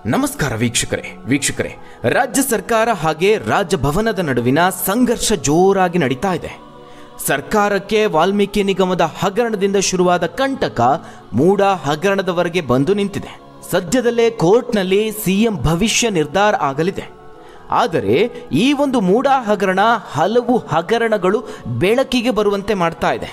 ನಮಸ್ಕಾರ ವೀಕ್ಷಕರೇ ವೀಕ್ಷಕರೇ ರಾಜ್ಯ ಸರ್ಕಾರ ಹಾಗೆ ರಾಜಭವನದ ನಡುವಿನ ಸಂಘರ್ಷ ಜೋರಾಗಿ ನಡೀತಾ ಇದೆ ಸರ್ಕಾರಕ್ಕೆ ವಾಲ್ಮೀಕಿ ನಿಗಮದ ಹಗರಣದಿಂದ ಶುರುವಾದ ಕಂಟಕ ಮೂಡ ಹಗರಣದವರೆಗೆ ಬಂದು ನಿಂತಿದೆ ಸದ್ಯದಲ್ಲೇ ಕೋರ್ಟ್ನಲ್ಲಿ ಸಿಎಂ ಭವಿಷ್ಯ ನಿರ್ಧಾರ ಆಗಲಿದೆ ಆದರೆ ಈ ಒಂದು ಮೂಡ ಹಗರಣ ಹಲವು ಹಗರಣಗಳು ಬೆಳಕಿಗೆ ಬರುವಂತೆ ಮಾಡ್ತಾ ಇದೆ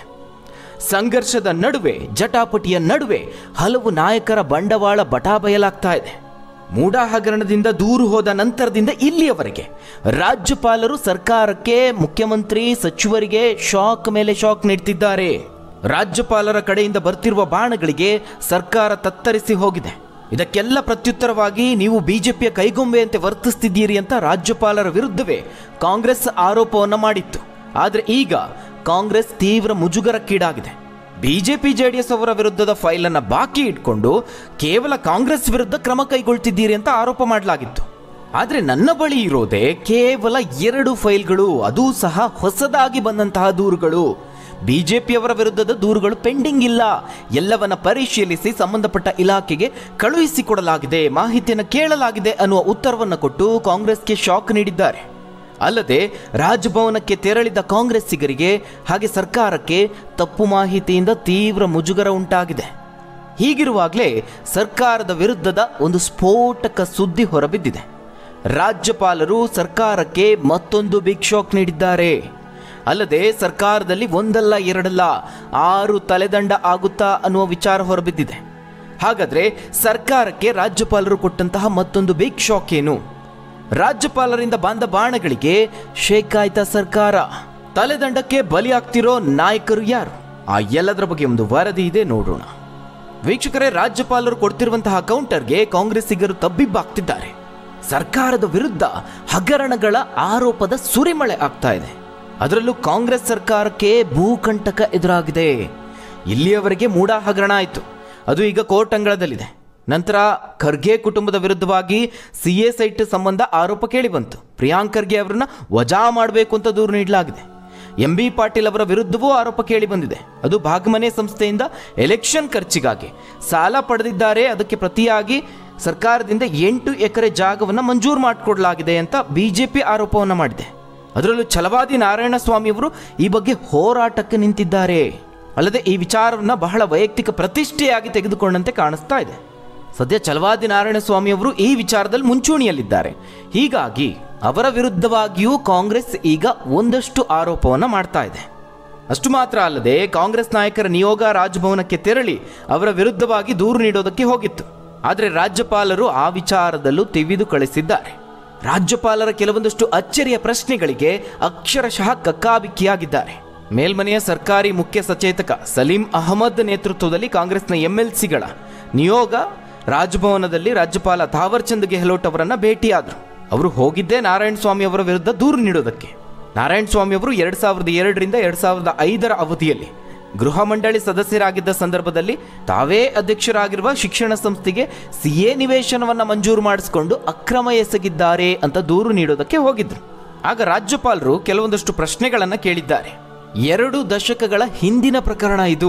ಸಂಘರ್ಷದ ನಡುವೆ ಜಟಾಪಟಿಯ ನಡುವೆ ಹಲವು ನಾಯಕರ ಬಂಡವಾಳ ಬಟಾಬಯಲಾಗ್ತಾ ಇದೆ ಮೂಡಾ ಹಗರಣದಿಂದ ದೂರು ಹೋದ ನಂತರದಿಂದ ಇಲ್ಲಿಯವರೆಗೆ ರಾಜ್ಯಪಾಲರು ಸರ್ಕಾರಕ್ಕೆ ಮುಖ್ಯಮಂತ್ರಿ ಸಚಿವರಿಗೆ ಶಾಕ್ ಮೇಲೆ ಶಾಕ್ ನೀಡ್ತಿದ್ದಾರೆ ರಾಜ್ಯಪಾಲರ ಕಡೆಯಿಂದ ಬರ್ತಿರುವ ಬಾಣಗಳಿಗೆ ಸರ್ಕಾರ ತತ್ತರಿಸಿ ಹೋಗಿದೆ ಇದಕ್ಕೆಲ್ಲ ಪ್ರತ್ಯುತ್ತರವಾಗಿ ನೀವು ಬಿಜೆಪಿಯ ಕೈಗೊಂಬೆಯಂತೆ ವರ್ತಿಸ್ತಿದ್ದೀರಿ ಅಂತ ರಾಜ್ಯಪಾಲರ ವಿರುದ್ಧವೇ ಕಾಂಗ್ರೆಸ್ ಆರೋಪವನ್ನು ಮಾಡಿತ್ತು ಆದರೆ ಈಗ ಕಾಂಗ್ರೆಸ್ ತೀವ್ರ ಮುಜುಗರಕ್ಕೀಡಾಗಿದೆ ಬಿಜೆಪಿ ಜೆಡಿಎಸ್ ಅವರ ವಿರುದ್ಧದ ಫೈಲ್ ಅನ್ನ ಬಾಕಿ ಇಟ್ಕೊಂಡು ಕೇವಲ ಕಾಂಗ್ರೆಸ್ ವಿರುದ್ಧ ಕ್ರಮ ಕೈಗೊಳ್ತಿದ್ದೀರಿ ಅಂತ ಆರೋಪ ಮಾಡಲಾಗಿತ್ತು ಆದರೆ ನನ್ನ ಬಳಿ ಇರೋದೇ ಕೇವಲ ಎರಡು ಫೈಲ್ಗಳು ಅದೂ ಸಹ ಹೊಸದಾಗಿ ಬಂದಂತಹ ದೂರುಗಳು ಬಿಜೆಪಿಯವರ ವಿರುದ್ಧದ ದೂರುಗಳು ಪೆಂಡಿಂಗ್ ಇಲ್ಲ ಎಲ್ಲವನ್ನ ಪರಿಶೀಲಿಸಿ ಸಂಬಂಧಪಟ್ಟ ಇಲಾಖೆಗೆ ಕಳುಹಿಸಿಕೊಡಲಾಗಿದೆ ಮಾಹಿತಿಯನ್ನು ಕೇಳಲಾಗಿದೆ ಅನ್ನುವ ಉತ್ತರವನ್ನು ಕೊಟ್ಟು ಕಾಂಗ್ರೆಸ್ಗೆ ಶಾಕ್ ನೀಡಿದ್ದಾರೆ ಅಲ್ಲದೆ ರಾಜಭವನಕ್ಕೆ ತೆರಳಿದ ಕಾಂಗ್ರೆಸ್ಸಿಗರಿಗೆ ಹಾಗೆ ಸರ್ಕಾರಕ್ಕೆ ತಪ್ಪು ಮಾಹಿತಿಯಿಂದ ತೀವ್ರ ಮುಜುಗರ ಉಂಟಾಗಿದೆ ಹೀಗಿರುವಾಗಲೇ ಸರ್ಕಾರದ ವಿರುದ್ಧದ ಒಂದು ಸ್ಫೋಟಕ ಸುದ್ದಿ ಹೊರಬಿದ್ದಿದೆ ರಾಜ್ಯಪಾಲರು ಸರ್ಕಾರಕ್ಕೆ ಮತ್ತೊಂದು ಬಿಗ್ ಶಾಕ್ ನೀಡಿದ್ದಾರೆ ಅಲ್ಲದೆ ಸರ್ಕಾರದಲ್ಲಿ ಒಂದಲ್ಲ ಎರಡಲ್ಲ ಆರು ತಲೆದಂಡ ಆಗುತ್ತಾ ಅನ್ನುವ ವಿಚಾರ ಹೊರಬಿದ್ದಿದೆ ಹಾಗಾದ್ರೆ ಸರ್ಕಾರಕ್ಕೆ ರಾಜ್ಯಪಾಲರು ಕೊಟ್ಟಂತಹ ಮತ್ತೊಂದು ಬಿಗ್ ಶಾಕ್ ಏನು ರಾಜ್ಯಪಾಲರಿಂದ ಬಂದ ಬಾಣಗಳಿಗೆ ಶೇಕಾಯ್ತ ಸರ್ಕಾರ ತಲೆದಂಡಕ್ಕೆ ಬಲಿಯಾಗ್ತಿರೋ ನಾಯಕರು ಯಾರು ಆ ಎಲ್ಲದರ ಬಗ್ಗೆ ಒಂದು ವರದಿ ಇದೆ ನೋಡೋಣ ವೀಕ್ಷಕರೇ ರಾಜ್ಯಪಾಲರು ಕೊಡ್ತಿರುವಂತಹ ಕೌಂಟರ್ಗೆ ಕಾಂಗ್ರೆಸ್ಸಿಗರು ತಬ್ಬಿಬ್ಬಾಗ್ತಿದ್ದಾರೆ ಸರ್ಕಾರದ ವಿರುದ್ಧ ಹಗರಣಗಳ ಆರೋಪದ ಸುರಿಮಳೆ ಆಗ್ತಾ ಇದೆ ಅದರಲ್ಲೂ ಕಾಂಗ್ರೆಸ್ ಸರ್ಕಾರಕ್ಕೆ ಭೂಕಂಟಕ ಎದುರಾಗಿದೆ ಇಲ್ಲಿಯವರೆಗೆ ಮೂಡ ಹಗರಣ ಆಯಿತು ಅದು ಈಗ ಕೋರ್ಟ್ ಅಂಗಳದಲ್ಲಿದೆ ನಂತರ ಖರ್ಗೆ ಕುಟುಂಬದ ವಿರುದ್ಧವಾಗಿ ಸಿ ಎ ಸೈಟ್ ಸಂಬಂಧ ಆರೋಪ ಕೇಳಿಬಂತು ಪ್ರಿಯಾಂಕ್ ಖರ್ಗೆ ಅವರನ್ನ ವಜಾ ಮಾಡಬೇಕು ಅಂತ ದೂರು ನೀಡಲಾಗಿದೆ ಎಂ ಬಿ ಪಾಟೀಲ್ ಅವರ ವಿರುದ್ಧವೂ ಆರೋಪ ಕೇಳಿ ಬಂದಿದೆ ಅದು ಭಾಗಮನೆ ಸಂಸ್ಥೆಯಿಂದ ಎಲೆಕ್ಷನ್ ಖರ್ಚಿಗಾಗಿ ಸಾಲ ಪಡೆದಿದ್ದಾರೆ ಅದಕ್ಕೆ ಪ್ರತಿಯಾಗಿ ಸರ್ಕಾರದಿಂದ ಎಂಟು ಎಕರೆ ಜಾಗವನ್ನು ಮಂಜೂರು ಮಾಡಿಕೊಡಲಾಗಿದೆ ಅಂತ ಬಿಜೆಪಿ ಆರೋಪವನ್ನು ಮಾಡಿದೆ ಅದರಲ್ಲೂ ಛಲವಾದಿ ನಾರಾಯಣ ಸ್ವಾಮಿಯವರು ಈ ಬಗ್ಗೆ ಹೋರಾಟಕ್ಕೆ ನಿಂತಿದ್ದಾರೆ ಅಲ್ಲದೆ ಈ ವಿಚಾರವನ್ನು ಬಹಳ ವೈಯಕ್ತಿಕ ಪ್ರತಿಷ್ಠೆಯಾಗಿ ತೆಗೆದುಕೊಂಡಂತೆ ಕಾಣಿಸ್ತಾ ಇದೆ ಸದ್ಯ ಛಲವಾದಿ ನಾರಾಯಣ ಸ್ವಾಮಿಯವರು ಈ ವಿಚಾರದಲ್ಲಿ ಮುಂಚೂಣಿಯಲ್ಲಿದ್ದಾರೆ ಹೀಗಾಗಿ ಅವರ ವಿರುದ್ಧವಾಗಿಯೂ ಕಾಂಗ್ರೆಸ್ ಈಗ ಒಂದಷ್ಟು ಆರೋಪವನ್ನು ಮಾಡ್ತಾ ಇದೆ ಅಷ್ಟು ಮಾತ್ರ ಅಲ್ಲದೆ ಕಾಂಗ್ರೆಸ್ ನಾಯಕರ ನಿಯೋಗ ರಾಜಭವನಕ್ಕೆ ತೆರಳಿ ಅವರ ವಿರುದ್ಧವಾಗಿ ದೂರು ನೀಡೋದಕ್ಕೆ ಹೋಗಿತ್ತು ಆದರೆ ರಾಜ್ಯಪಾಲರು ಆ ವಿಚಾರದಲ್ಲೂ ತಿವಿದು ಕಳಿಸಿದ್ದಾರೆ ರಾಜ್ಯಪಾಲರ ಕೆಲವೊಂದಷ್ಟು ಅಚ್ಚರಿಯ ಪ್ರಶ್ನೆಗಳಿಗೆ ಅಕ್ಷರಶಃ ಕಕ್ಕಾಬಿಕ್ಕಿಯಾಗಿದ್ದಾರೆ ಮೇಲ್ಮನೆಯ ಸರ್ಕಾರಿ ಮುಖ್ಯ ಸಚೇತಕ ಸಲೀಂ ಅಹಮದ್ ನೇತೃತ್ವದಲ್ಲಿ ಕಾಂಗ್ರೆಸ್ನ ಎಂಎಲ್ಸಿಗಳ ನಿಯೋಗ ರಾಜಭವನದಲ್ಲಿ ರಾಜ್ಯಪಾಲ ಥಾವರ್ಚಂದ್ ಗೆಹ್ಲೋಟ್ ಅವರನ್ನ ಭೇಟಿಯಾದರು ಅವರು ಹೋಗಿದ್ದೇ ನಾರಾಯಣ ಸ್ವಾಮಿ ಅವರ ವಿರುದ್ಧ ದೂರು ನೀಡೋದಕ್ಕೆ ನಾರಾಯಣ ಸ್ವಾಮಿ ಅವರು ಎರಡ್ ಸಾವಿರದ ಎರಡರಿಂದ ಎರಡ್ ಸಾವಿರದ ಐದರ ಅವಧಿಯಲ್ಲಿ ಗೃಹ ಮಂಡಳಿ ಸದಸ್ಯರಾಗಿದ್ದ ಸಂದರ್ಭದಲ್ಲಿ ತಾವೇ ಅಧ್ಯಕ್ಷರಾಗಿರುವ ಶಿಕ್ಷಣ ಸಂಸ್ಥೆಗೆ ಸಿಎ ನಿವೇಶನವನ್ನ ಮಂಜೂರು ಮಾಡಿಸಿಕೊಂಡು ಅಕ್ರಮ ಎಸಗಿದ್ದಾರೆ ಅಂತ ದೂರು ನೀಡೋದಕ್ಕೆ ಹೋಗಿದ್ರು ಆಗ ರಾಜ್ಯಪಾಲರು ಕೆಲವೊಂದಷ್ಟು ಪ್ರಶ್ನೆಗಳನ್ನು ಕೇಳಿದ್ದಾರೆ ಎರಡು ದಶಕಗಳ ಹಿಂದಿನ ಪ್ರಕರಣ ಇದು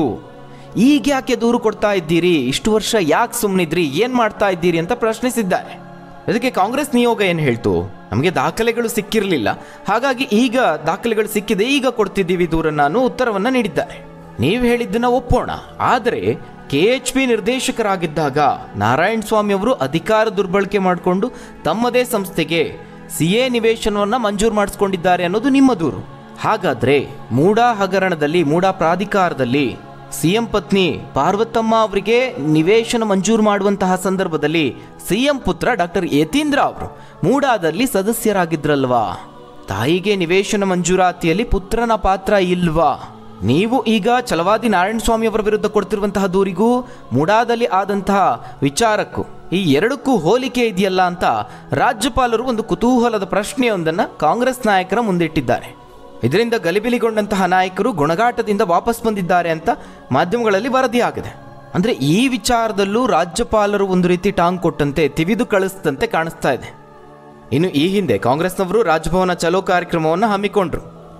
ಈಗ ಯಾಕೆ ದೂರು ಕೊಡ್ತಾ ಇದ್ದೀರಿ ಇಷ್ಟು ವರ್ಷ ಯಾಕೆ ಸುಮ್ಮನಿದ್ರಿ ಏನ್ ಮಾಡ್ತಾ ಇದ್ದೀರಿ ಅಂತ ಪ್ರಶ್ನಿಸಿದ್ದಾರೆ ಇದಕ್ಕೆ ಕಾಂಗ್ರೆಸ್ ನಿಯೋಗ ಏನು ಹೇಳ್ತು ನಮಗೆ ದಾಖಲೆಗಳು ಸಿಕ್ಕಿರಲಿಲ್ಲ ಹಾಗಾಗಿ ಈಗ ದಾಖಲೆಗಳು ಸಿಕ್ಕಿದೆ ಈಗ ಕೊಡ್ತಿದ್ದೀವಿ ದೂರನ್ನ ಅನ್ನೋ ಉತ್ತರವನ್ನ ನೀಡಿದ್ದಾರೆ ನೀವು ಹೇಳಿದ್ದನ್ನ ಒಪ್ಪೋಣ ಆದರೆ ಕೆ ಎಚ್ ಪಿ ನಿರ್ದೇಶಕರಾಗಿದ್ದಾಗ ನಾರಾಯಣ ಸ್ವಾಮಿ ಅವರು ಅಧಿಕಾರ ದುರ್ಬಳಕೆ ಮಾಡಿಕೊಂಡು ತಮ್ಮದೇ ಸಂಸ್ಥೆಗೆ ಸಿ ಎ ನಿವೇಶನವನ್ನ ಮಂಜೂರು ಮಾಡಿಸ್ಕೊಂಡಿದ್ದಾರೆ ಅನ್ನೋದು ನಿಮ್ಮ ದೂರು ಹಾಗಾದ್ರೆ ಮೂಡಾ ಹಗರಣದಲ್ಲಿ ಮೂಡಾ ಪ್ರಾಧಿಕಾರದಲ್ಲಿ ಸಿಎಂ ಪತ್ನಿ ಪಾರ್ವತಮ್ಮ ಅವರಿಗೆ ನಿವೇಶನ ಮಂಜೂರು ಮಾಡುವಂತಹ ಸಂದರ್ಭದಲ್ಲಿ ಸಿಎಂ ಪುತ್ರ ಡಾಕ್ಟರ್ ಯತೀಂದ್ರ ಅವರು ಮೂಡಾದಲ್ಲಿ ಸದಸ್ಯರಾಗಿದ್ರಲ್ವಾ ತಾಯಿಗೆ ನಿವೇಶನ ಮಂಜೂರಾತಿಯಲ್ಲಿ ಪುತ್ರನ ಪಾತ್ರ ಇಲ್ವಾ ನೀವು ಈಗ ಛಲವಾದಿ ನಾರಾಯಣ ಸ್ವಾಮಿ ಅವರ ವಿರುದ್ಧ ಕೊಡ್ತಿರುವಂತಹ ದೂರಿಗೂ ಮುಡಾದಲ್ಲಿ ಆದಂತಹ ವಿಚಾರಕ್ಕೂ ಈ ಎರಡಕ್ಕೂ ಹೋಲಿಕೆ ಇದೆಯಲ್ಲ ಅಂತ ರಾಜ್ಯಪಾಲರು ಒಂದು ಕುತೂಹಲದ ಪ್ರಶ್ನೆಯೊಂದನ್ನು ಕಾಂಗ್ರೆಸ್ ನಾಯಕರ ಮುಂದಿಟ್ಟಿದ್ದಾರೆ ಇದರಿಂದ ಗಲಿಬಿಲಿಗೊಂಡಂತಹ ನಾಯಕರು ಗುಣಗಾಟದಿಂದ ವಾಪಸ್ ಬಂದಿದ್ದಾರೆ ಅಂತ ಮಾಧ್ಯಮಗಳಲ್ಲಿ ವರದಿಯಾಗಿದೆ ಅಂದ್ರೆ ಈ ವಿಚಾರದಲ್ಲೂ ರಾಜ್ಯಪಾಲರು ಒಂದು ರೀತಿ ಟಾಂಗ್ ಕೊಟ್ಟಂತೆ ತಿವಿದು ಕಳಿಸಿದಂತೆ ಕಾಣಿಸ್ತಾ ಇದೆ ಇನ್ನು ಈ ಹಿಂದೆ ಕಾಂಗ್ರೆಸ್ನವರು ರಾಜಭವನ ಚಲೋ ಕಾರ್ಯಕ್ರಮವನ್ನು ಹಮ್ಮಿಕೊಂಡ್ರು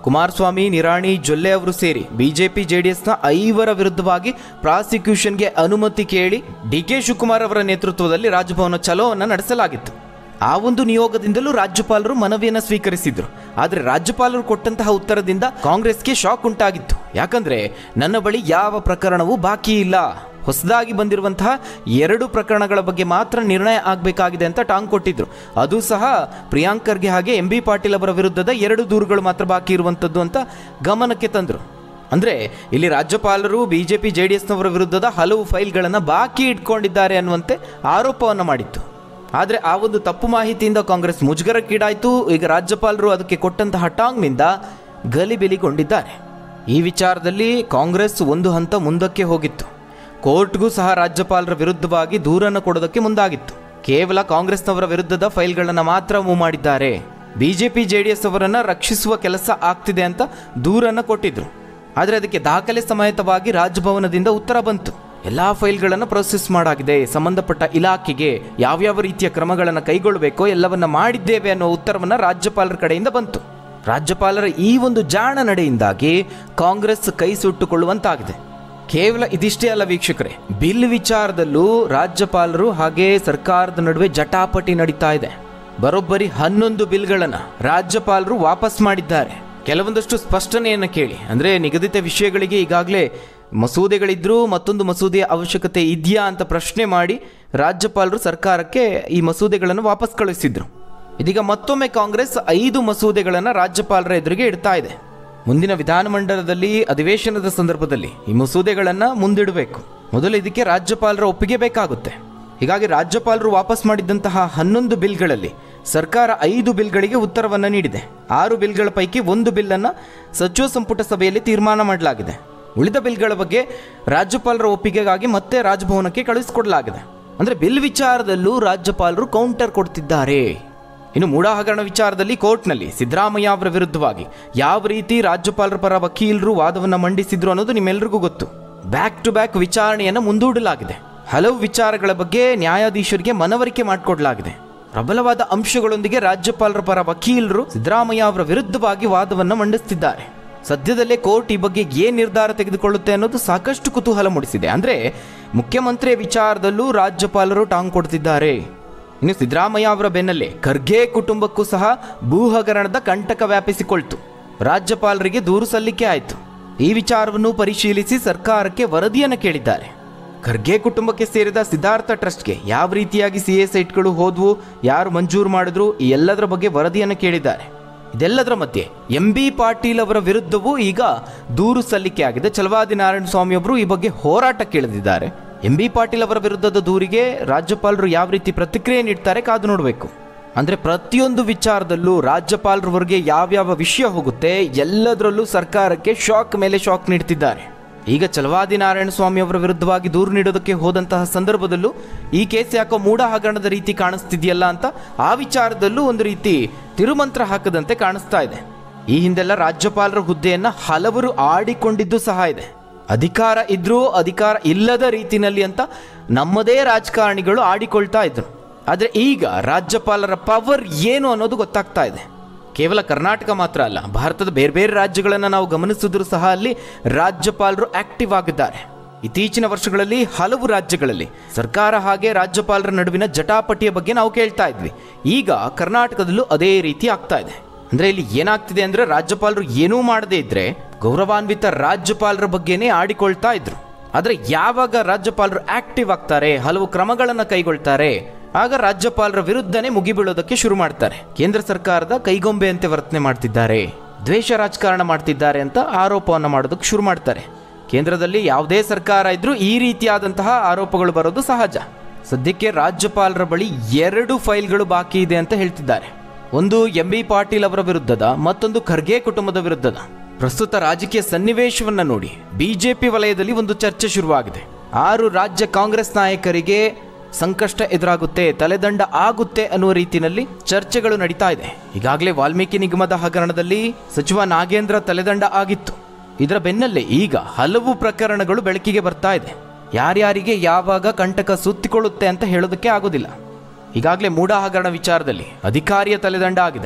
ಕುಮಾರಸ್ವಾಮಿ ನಿರಾಣಿ ಜೊಲ್ಲೆ ಅವರು ಸೇರಿ ಬಿಜೆಪಿ ಜೆಡಿಎಸ್ನ ಐವರ ವಿರುದ್ಧವಾಗಿ ಪ್ರಾಸಿಕ್ಯೂಷನ್ಗೆ ಅನುಮತಿ ಕೇಳಿ ಡಿ ಕೆ ಶಿವಕುಮಾರ್ ಅವರ ನೇತೃತ್ವದಲ್ಲಿ ರಾಜಭವನ ಚಲೋವನ್ನು ನಡೆಸಲಾಗಿತ್ತು ಆ ಒಂದು ನಿಯೋಗದಿಂದಲೂ ರಾಜ್ಯಪಾಲರು ಮನವಿಯನ್ನು ಸ್ವೀಕರಿಸಿದ್ರು ಆದರೆ ರಾಜ್ಯಪಾಲರು ಕೊಟ್ಟಂತಹ ಉತ್ತರದಿಂದ ಕಾಂಗ್ರೆಸ್ಗೆ ಶಾಕ್ ಉಂಟಾಗಿತ್ತು ಯಾಕಂದ್ರೆ ನನ್ನ ಬಳಿ ಯಾವ ಪ್ರಕರಣವೂ ಬಾಕಿ ಇಲ್ಲ ಹೊಸದಾಗಿ ಬಂದಿರುವಂತಹ ಎರಡು ಪ್ರಕರಣಗಳ ಬಗ್ಗೆ ಮಾತ್ರ ನಿರ್ಣಯ ಆಗಬೇಕಾಗಿದೆ ಅಂತ ಟಾಂಗ್ ಕೊಟ್ಟಿದ್ರು ಅದು ಸಹ ಪ್ರಿಯಾಂಕ್ ಖರ್ಗೆ ಹಾಗೆ ಎಂ ಬಿ ಪಾಟೀಲ್ ಅವರ ವಿರುದ್ಧದ ಎರಡು ದೂರುಗಳು ಮಾತ್ರ ಬಾಕಿ ಇರುವಂಥದ್ದು ಅಂತ ಗಮನಕ್ಕೆ ತಂದರು ಅಂದರೆ ಇಲ್ಲಿ ರಾಜ್ಯಪಾಲರು ಬಿಜೆಪಿ ಜೆ ಡಿ ಎಸ್ನವರ ವಿರುದ್ಧದ ಹಲವು ಫೈಲ್ಗಳನ್ನು ಬಾಕಿ ಇಟ್ಕೊಂಡಿದ್ದಾರೆ ಅನ್ನುವಂತೆ ಆರೋಪವನ್ನು ಮಾಡಿತ್ತು ಆದರೆ ಆ ಒಂದು ತಪ್ಪು ಮಾಹಿತಿಯಿಂದ ಕಾಂಗ್ರೆಸ್ ಮುಜುಗರಕ್ಕೀಡಾಯಿತು ಈಗ ರಾಜ್ಯಪಾಲರು ಅದಕ್ಕೆ ಕೊಟ್ಟಂತಹ ಟಾಂಗ್ನಿಂದ ಗಲಿಬಿಲಿಗೊಂಡಿದ್ದಾರೆ ಈ ವಿಚಾರದಲ್ಲಿ ಕಾಂಗ್ರೆಸ್ ಒಂದು ಹಂತ ಮುಂದಕ್ಕೆ ಹೋಗಿತ್ತು ಕೋರ್ಟ್ಗೂ ಸಹ ರಾಜ್ಯಪಾಲರ ವಿರುದ್ಧವಾಗಿ ದೂರನ್ನು ಕೊಡೋದಕ್ಕೆ ಮುಂದಾಗಿತ್ತು ಕೇವಲ ಕಾಂಗ್ರೆಸ್ನವರ ವಿರುದ್ಧದ ಫೈಲ್ಗಳನ್ನು ಮಾತ್ರ ಮೂವ್ ಮಾಡಿದ್ದಾರೆ ಬಿಜೆಪಿ ಜೆಡಿಎಸ್ ಅವರನ್ನು ರಕ್ಷಿಸುವ ಕೆಲಸ ಆಗ್ತಿದೆ ಅಂತ ದೂರನ್ನು ಕೊಟ್ಟಿದ್ರು ಆದರೆ ಅದಕ್ಕೆ ದಾಖಲೆ ಸಮೇತವಾಗಿ ರಾಜಭವನದಿಂದ ಉತ್ತರ ಬಂತು ಎಲ್ಲ ಫೈಲ್ಗಳನ್ನು ಪ್ರೊಸೆಸ್ ಮಾಡಾಗಿದೆ ಸಂಬಂಧಪಟ್ಟ ಇಲಾಖೆಗೆ ಯಾವ್ಯಾವ ರೀತಿಯ ಕ್ರಮಗಳನ್ನು ಕೈಗೊಳ್ಳಬೇಕೋ ಎಲ್ಲವನ್ನ ಮಾಡಿದ್ದೇವೆ ಅನ್ನೋ ಉತ್ತರವನ್ನು ರಾಜ್ಯಪಾಲರ ಕಡೆಯಿಂದ ಬಂತು ರಾಜ್ಯಪಾಲರ ಈ ಒಂದು ಜಾಣ ನಡೆಯಿಂದಾಗಿ ಕಾಂಗ್ರೆಸ್ ಕೈ ಸುಟ್ಟುಕೊಳ್ಳುವಂತಾಗಿದೆ ಕೇವಲ ಇದಿಷ್ಟೇ ಅಲ್ಲ ವೀಕ್ಷಕರೇ ಬಿಲ್ ವಿಚಾರದಲ್ಲೂ ರಾಜ್ಯಪಾಲರು ಹಾಗೆ ಸರ್ಕಾರದ ನಡುವೆ ಜಟಾಪಟಿ ನಡೀತಾ ಇದೆ ಬರೋಬ್ಬರಿ ಹನ್ನೊಂದು ಬಿಲ್ಗಳನ್ನು ರಾಜ್ಯಪಾಲರು ವಾಪಸ್ ಮಾಡಿದ್ದಾರೆ ಕೆಲವೊಂದಷ್ಟು ಸ್ಪಷ್ಟನೆಯನ್ನು ಕೇಳಿ ಅಂದರೆ ನಿಗದಿತ ವಿಷಯಗಳಿಗೆ ಈಗಾಗಲೇ ಮಸೂದೆಗಳಿದ್ರೂ ಮತ್ತೊಂದು ಮಸೂದೆಯ ಅವಶ್ಯಕತೆ ಇದೆಯಾ ಅಂತ ಪ್ರಶ್ನೆ ಮಾಡಿ ರಾಜ್ಯಪಾಲರು ಸರ್ಕಾರಕ್ಕೆ ಈ ಮಸೂದೆಗಳನ್ನು ವಾಪಸ್ ಕಳುಹಿಸಿದ್ರು ಇದೀಗ ಮತ್ತೊಮ್ಮೆ ಕಾಂಗ್ರೆಸ್ ಐದು ಮಸೂದೆಗಳನ್ನು ರಾಜ್ಯಪಾಲರ ಎದುರಿಗೆ ಇಡ್ತಾ ಇದೆ ಮುಂದಿನ ವಿಧಾನಮಂಡಲದಲ್ಲಿ ಅಧಿವೇಶನದ ಸಂದರ್ಭದಲ್ಲಿ ಈ ಮಸೂದೆಗಳನ್ನು ಮುಂದಿಡಬೇಕು ಮೊದಲು ಇದಕ್ಕೆ ರಾಜ್ಯಪಾಲರ ಒಪ್ಪಿಗೆ ಬೇಕಾಗುತ್ತೆ ಹೀಗಾಗಿ ರಾಜ್ಯಪಾಲರು ವಾಪಸ್ ಮಾಡಿದ್ದಂತಹ ಹನ್ನೊಂದು ಬಿಲ್ಗಳಲ್ಲಿ ಸರ್ಕಾರ ಐದು ಬಿಲ್ಗಳಿಗೆ ಉತ್ತರವನ್ನು ನೀಡಿದೆ ಆರು ಬಿಲ್ಗಳ ಪೈಕಿ ಒಂದು ಬಿಲ್ಲನ್ನು ಸಚಿವ ಸಂಪುಟ ಸಭೆಯಲ್ಲಿ ತೀರ್ಮಾನ ಮಾಡಲಾಗಿದೆ ಉಳಿದ ಬಿಲ್ಗಳ ಬಗ್ಗೆ ರಾಜ್ಯಪಾಲರ ಒಪ್ಪಿಗೆಗಾಗಿ ಮತ್ತೆ ರಾಜಭವನಕ್ಕೆ ಕಳುಹಿಸಿಕೊಡಲಾಗಿದೆ ಅಂದರೆ ಬಿಲ್ ವಿಚಾರದಲ್ಲೂ ರಾಜ್ಯಪಾಲರು ಕೌಂಟರ್ ಕೊಡ್ತಿದ್ದಾರೆ ಇನ್ನು ಮೂಢ ಹಗರಣ ವಿಚಾರದಲ್ಲಿ ಕೋರ್ಟ್ನಲ್ಲಿ ಸಿದ್ದರಾಮಯ್ಯ ಅವರ ವಿರುದ್ಧವಾಗಿ ಯಾವ ರೀತಿ ರಾಜ್ಯಪಾಲರ ಪರ ವಕೀಲರು ವಾದವನ್ನು ಮಂಡಿಸಿದ್ರು ಅನ್ನೋದು ನಿಮ್ಮೆಲ್ಲರಿಗೂ ಗೊತ್ತು ಬ್ಯಾಕ್ ಟು ಬ್ಯಾಕ್ ವಿಚಾರಣೆಯನ್ನು ಮುಂದೂಡಲಾಗಿದೆ ಹಲವು ವಿಚಾರಗಳ ಬಗ್ಗೆ ನ್ಯಾಯಾಧೀಶರಿಗೆ ಮನವರಿಕೆ ಮಾಡಿಕೊಡಲಾಗಿದೆ ಪ್ರಬಲವಾದ ಅಂಶಗಳೊಂದಿಗೆ ರಾಜ್ಯಪಾಲರ ಪರ ವಕೀಲರು ಸಿದ್ದರಾಮಯ್ಯ ಅವರ ವಿರುದ್ಧವಾಗಿ ವಾದವನ್ನು ಮಂಡಿಸುತ್ತಿದ್ದಾರೆ ಸದ್ಯದಲ್ಲೇ ಕೋರ್ಟ್ ಈ ಬಗ್ಗೆ ಏನ್ ನಿರ್ಧಾರ ತೆಗೆದುಕೊಳ್ಳುತ್ತೆ ಅನ್ನೋದು ಸಾಕಷ್ಟು ಕುತೂಹಲ ಮೂಡಿಸಿದೆ ಅಂದ್ರೆ ಮುಖ್ಯಮಂತ್ರಿಯ ವಿಚಾರದಲ್ಲೂ ರಾಜ್ಯಪಾಲರು ಟಾಂಗ್ ಕೊಡ್ತಿದ್ದಾರೆ ಇನ್ನು ಸಿದ್ದರಾಮಯ್ಯ ಅವರ ಬೆನ್ನಲ್ಲೇ ಖರ್ಗೆ ಕುಟುಂಬಕ್ಕೂ ಸಹ ಭೂ ಹಗರಣದ ಕಂಟಕ ವ್ಯಾಪಿಸಿಕೊಳ್ತು ರಾಜ್ಯಪಾಲರಿಗೆ ದೂರು ಸಲ್ಲಿಕೆ ಆಯಿತು ಈ ವಿಚಾರವನ್ನು ಪರಿಶೀಲಿಸಿ ಸರ್ಕಾರಕ್ಕೆ ವರದಿಯನ್ನು ಕೇಳಿದ್ದಾರೆ ಖರ್ಗೆ ಕುಟುಂಬಕ್ಕೆ ಸೇರಿದ ಸಿದ್ಧಾರ್ಥ ಟ್ರಸ್ಟ್ಗೆ ಯಾವ ರೀತಿಯಾಗಿ ಸಿ ಎ ಸೈಟ್ಗಳು ಹೋದ್ವು ಯಾರು ಮಂಜೂರು ಮಾಡಿದ್ರು ಈ ಎಲ್ಲದರ ಬಗ್ಗೆ ವರದಿಯನ್ನು ಕೇಳಿದ್ದಾರೆ ಇದೆಲ್ಲದರ ಮಧ್ಯೆ ಎಂ ಬಿ ಪಾಟೀಲ್ ಅವರ ವಿರುದ್ಧವೂ ಈಗ ದೂರು ಸಲ್ಲಿಕೆ ಆಗಿದೆ ಛಲವಾದಿ ನಾರಾಯಣ ಸ್ವಾಮಿ ಅವರು ಈ ಬಗ್ಗೆ ಹೋರಾಟ ಕೇಳಿದ್ದಾರೆ ಎಂ ಬಿ ಪಾಟೀಲ್ ಅವರ ವಿರುದ್ಧದ ದೂರಿಗೆ ರಾಜ್ಯಪಾಲರು ಯಾವ ರೀತಿ ಪ್ರತಿಕ್ರಿಯೆ ನೀಡ್ತಾರೆ ಕಾದು ನೋಡಬೇಕು ಅಂದ್ರೆ ಪ್ರತಿಯೊಂದು ವಿಚಾರದಲ್ಲೂ ರಾಜ್ಯಪಾಲರವರೆಗೆ ಯಾವ್ಯಾವ ವಿಷಯ ಹೋಗುತ್ತೆ ಎಲ್ಲದರಲ್ಲೂ ಸರ್ಕಾರಕ್ಕೆ ಶಾಕ್ ಮೇಲೆ ಶಾಕ್ ನೀಡ್ತಿದ್ದಾರೆ ಈಗ ಚಲವಾದಿ ನಾರಾಯಣ ಸ್ವಾಮಿ ಅವರ ವಿರುದ್ಧವಾಗಿ ದೂರು ನೀಡೋದಕ್ಕೆ ಹೋದಂತಹ ಸಂದರ್ಭದಲ್ಲೂ ಈ ಕೇಸ್ ಯಾಕೋ ಮೂಢ ಹಗರಣದ ರೀತಿ ಕಾಣಿಸ್ತಿದೆಯಲ್ಲ ಅಂತ ಆ ವಿಚಾರದಲ್ಲೂ ಒಂದು ರೀತಿ ತಿರುಮಂತ್ರ ಹಾಕದಂತೆ ಕಾಣಿಸ್ತಾ ಇದೆ ಈ ಹಿಂದೆಲ್ಲ ರಾಜ್ಯಪಾಲರ ಹುದ್ದೆಯನ್ನ ಹಲವರು ಆಡಿಕೊಂಡಿದ್ದು ಸಹ ಇದೆ ಅಧಿಕಾರ ಇದ್ರೂ ಅಧಿಕಾರ ಇಲ್ಲದ ರೀತಿನಲ್ಲಿ ಅಂತ ನಮ್ಮದೇ ರಾಜಕಾರಣಿಗಳು ಆಡಿಕೊಳ್ತಾ ಇದ್ರು ಆದರೆ ಈಗ ರಾಜ್ಯಪಾಲರ ಪವರ್ ಏನು ಅನ್ನೋದು ಗೊತ್ತಾಗ್ತಾ ಇದೆ ಕೇವಲ ಕರ್ನಾಟಕ ಮಾತ್ರ ಅಲ್ಲ ಭಾರತದ ಬೇರೆ ಬೇರೆ ರಾಜ್ಯಗಳನ್ನು ನಾವು ಗಮನಿಸಿದ್ರು ಸಹ ಅಲ್ಲಿ ರಾಜ್ಯಪಾಲರು ಆಕ್ಟಿವ್ ಆಗಿದ್ದಾರೆ ಇತ್ತೀಚಿನ ವರ್ಷಗಳಲ್ಲಿ ಹಲವು ರಾಜ್ಯಗಳಲ್ಲಿ ಸರ್ಕಾರ ಹಾಗೆ ರಾಜ್ಯಪಾಲರ ನಡುವಿನ ಜಟಾಪಟಿಯ ಬಗ್ಗೆ ನಾವು ಕೇಳ್ತಾ ಇದ್ವಿ ಈಗ ಕರ್ನಾಟಕದಲ್ಲೂ ಅದೇ ರೀತಿ ಆಗ್ತಾ ಇದೆ ಅಂದ್ರೆ ಇಲ್ಲಿ ಏನಾಗ್ತಿದೆ ಅಂದ್ರೆ ರಾಜ್ಯಪಾಲರು ಏನೂ ಮಾಡದೇ ಇದ್ರೆ ಗೌರವಾನ್ವಿತ ರಾಜ್ಯಪಾಲರ ಬಗ್ಗೆನೇ ಆಡಿಕೊಳ್ತಾ ಇದ್ರು ಆದ್ರೆ ಯಾವಾಗ ರಾಜ್ಯಪಾಲರು ಆಕ್ಟಿವ್ ಆಗ್ತಾರೆ ಹಲವು ಕ್ರಮಗಳನ್ನು ಕೈಗೊಳ್ತಾರೆ ಆಗ ರಾಜ್ಯಪಾಲರ ವಿರುದ್ಧನೇ ಮುಗಿಬೀಳೋದಕ್ಕೆ ಶುರು ಮಾಡ್ತಾರೆ ಕೇಂದ್ರ ಸರ್ಕಾರದ ಕೈಗೊಂಬೆಯಂತೆ ವರ್ತನೆ ಮಾಡ್ತಿದ್ದಾರೆ ದ್ವೇಷ ರಾಜಕಾರಣ ಮಾಡ್ತಿದ್ದಾರೆ ಅಂತ ಆರೋಪವನ್ನು ಮಾಡೋದಕ್ಕೆ ಶುರು ಮಾಡ್ತಾರೆ ಕೇಂದ್ರದಲ್ಲಿ ಯಾವುದೇ ಸರ್ಕಾರ ಇದ್ರೂ ಈ ರೀತಿಯಾದಂತಹ ಆರೋಪಗಳು ಬರೋದು ಸಹಜ ಸದ್ಯಕ್ಕೆ ರಾಜ್ಯಪಾಲರ ಬಳಿ ಎರಡು ಫೈಲ್ಗಳು ಬಾಕಿ ಇದೆ ಅಂತ ಹೇಳ್ತಿದ್ದಾರೆ ಒಂದು ಎಂ ಬಿ ಪಾಟೀಲ್ ಅವರ ವಿರುದ್ಧದ ಮತ್ತೊಂದು ಖರ್ಗೆ ಕುಟುಂಬದ ವಿರುದ್ಧದ ಪ್ರಸ್ತುತ ರಾಜಕೀಯ ಸನ್ನಿವೇಶವನ್ನ ನೋಡಿ ಬಿಜೆಪಿ ವಲಯದಲ್ಲಿ ಒಂದು ಚರ್ಚೆ ಶುರುವಾಗಿದೆ ಆರು ರಾಜ್ಯ ಕಾಂಗ್ರೆಸ್ ನಾಯಕರಿಗೆ ಸಂಕಷ್ಟ ಎದುರಾಗುತ್ತೆ ತಲೆದಂಡ ಆಗುತ್ತೆ ಅನ್ನುವ ರೀತಿಯಲ್ಲಿ ಚರ್ಚೆಗಳು ನಡೀತಾ ಇದೆ ಈಗಾಗಲೇ ವಾಲ್ಮೀಕಿ ನಿಗಮದ ಹಗರಣದಲ್ಲಿ ಸಚಿವ ನಾಗೇಂದ್ರ ತಲೆದಂಡ ಆಗಿತ್ತು ಇದರ ಬೆನ್ನಲ್ಲೇ ಈಗ ಹಲವು ಪ್ರಕರಣಗಳು ಬೆಳಕಿಗೆ ಬರ್ತಾ ಇದೆ ಯಾರ್ಯಾರಿಗೆ ಯಾವಾಗ ಕಂಟಕ ಸುತ್ತಿಕೊಳ್ಳುತ್ತೆ ಅಂತ ಹೇಳೋದಕ್ಕೆ ಆಗೋದಿಲ್ಲ ಈಗಾಗಲೇ ಮೂಢ ಹಗರಣ ವಿಚಾರದಲ್ಲಿ ಅಧಿಕಾರಿಯ ತಲೆದಂಡ ಆಗಿದೆ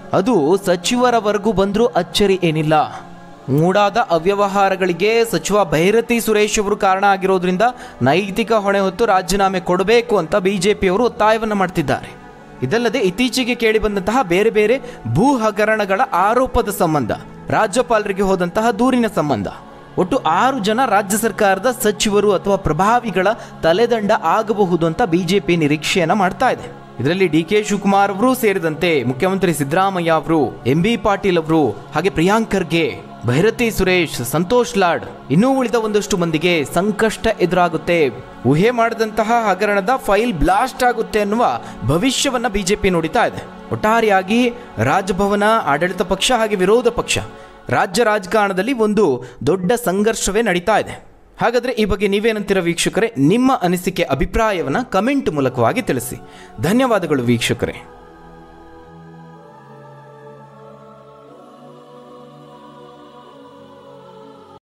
ಅದು ಸಚಿವರವರೆಗೂ ಬಂದರೂ ಅಚ್ಚರಿ ಏನಿಲ್ಲ ಮೂಡಾದ ಅವ್ಯವಹಾರಗಳಿಗೆ ಸಚಿವ ಭೈರತಿ ಸುರೇಶ್ ಅವರು ಕಾರಣ ಆಗಿರೋದ್ರಿಂದ ನೈತಿಕ ಹೊಣೆ ಹೊತ್ತು ರಾಜೀನಾಮೆ ಕೊಡಬೇಕು ಅಂತ ಬಿಜೆಪಿಯವರು ಒತ್ತಾಯವನ್ನು ಮಾಡ್ತಿದ್ದಾರೆ ಇದಲ್ಲದೆ ಇತ್ತೀಚೆಗೆ ಕೇಳಿಬಂದಂತಹ ಬೇರೆ ಬೇರೆ ಭೂ ಹಗರಣಗಳ ಆರೋಪದ ಸಂಬಂಧ ರಾಜ್ಯಪಾಲರಿಗೆ ಹೋದಂತಹ ದೂರಿನ ಸಂಬಂಧ ಒಟ್ಟು ಆರು ಜನ ರಾಜ್ಯ ಸರ್ಕಾರದ ಸಚಿವರು ಅಥವಾ ಪ್ರಭಾವಿಗಳ ತಲೆದಂಡ ಆಗಬಹುದು ಅಂತ ಬಿಜೆಪಿ ನಿರೀಕ್ಷೆಯನ್ನ ಮಾಡ್ತಾ ಇದೆ ಇದರಲ್ಲಿ ಡಿ ಕೆ ಶಿವಕುಮಾರ್ ಅವರು ಸೇರಿದಂತೆ ಮುಖ್ಯಮಂತ್ರಿ ಸಿದ್ದರಾಮಯ್ಯ ಅವರು ಎಂ ಬಿ ಪಾಟೀಲ್ ಅವರು ಹಾಗೆ ಪ್ರಿಯಾಂಕ್ ಖರ್ಗೆ ಭೈರತಿ ಸುರೇಶ್ ಸಂತೋಷ್ ಲಾಡ್ ಇನ್ನೂ ಉಳಿದ ಒಂದಷ್ಟು ಮಂದಿಗೆ ಸಂಕಷ್ಟ ಎದುರಾಗುತ್ತೆ ಊಹೆ ಮಾಡಿದಂತಹ ಹಗರಣದ ಫೈಲ್ ಬ್ಲಾಸ್ಟ್ ಆಗುತ್ತೆ ಅನ್ನುವ ಭವಿಷ್ಯವನ್ನ ಬಿಜೆಪಿ ನುಡಿತಾ ಇದೆ ಒಟ್ಟಾರೆಯಾಗಿ ರಾಜಭವನ ಆಡಳಿತ ಪಕ್ಷ ಹಾಗೆ ವಿರೋಧ ಪಕ್ಷ ರಾಜ್ಯ ರಾಜಕಾರಣದಲ್ಲಿ ಒಂದು ದೊಡ್ಡ ಸಂಘರ್ಷವೇ ನಡೀತಾ ಇದೆ ಹಾಗಾದ್ರೆ ಈ ಬಗ್ಗೆ ನೀವೇನಂತೀರ ವೀಕ್ಷಕರೇ ನಿಮ್ಮ ಅನಿಸಿಕೆ ಅಭಿಪ್ರಾಯವನ್ನ ಕಮೆಂಟ್ ಮೂಲಕವಾಗಿ ತಿಳಿಸಿ ಧನ್ಯವಾದಗಳು ವೀಕ್ಷಕರೇ